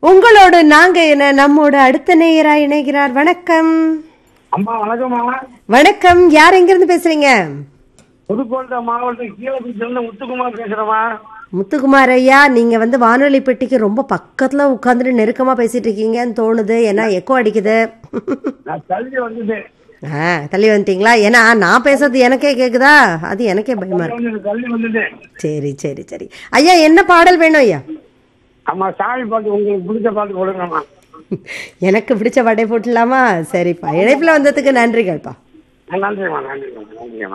உங்களோடு நாங்க என்ன நம்மோட அடுத்த நேயரா இணைகிறார் வணக்கம் அம்மா வணக்கம்மா வணக்கம் யார் எங்க இருந்து பேசுறீங்க புதுக்கோட்டை மாவட்டம் கீழப்பட்டிலிருந்து முத்துக்குமார் பேசுறேம்மா முத்துக்குமார் ஐயா நீங்க வந்து வானொலி பெட்டிக்கு ரொம்ப பக்கத்துல உட்காந்துட்டு நெருக்கமா பேசிட்டு இருக்கீங்கன்னு தோணுது ஏன்னா எக்கோ அடிக்குது நான் தள்ளி வந்துட்டேன் ஆ தள்ளி வந்துட்டீங்களா ஏன்னா நான் பேசுறது எனக்கே கேக்குதா அது எனக்கே பயமா இருக்கு வந்து தள்ளி வந்துட்டேன் சரி சரி சரி ஐயா என்ன பாடல் வேணும் ஐயா அம்மா சாமி பாட்டு உங்களுக்கு பிடிச்ச பாட்டு கொடுங்கம்மா எனக்கு பிடிச்ச பாட்டை போட்டுடலாமா சரிப்பா இணைப்புல வந்ததுக்கு நன்றிகள்ப்பா நன்றிம்மா நன்றிம்மா நன்றிம்மா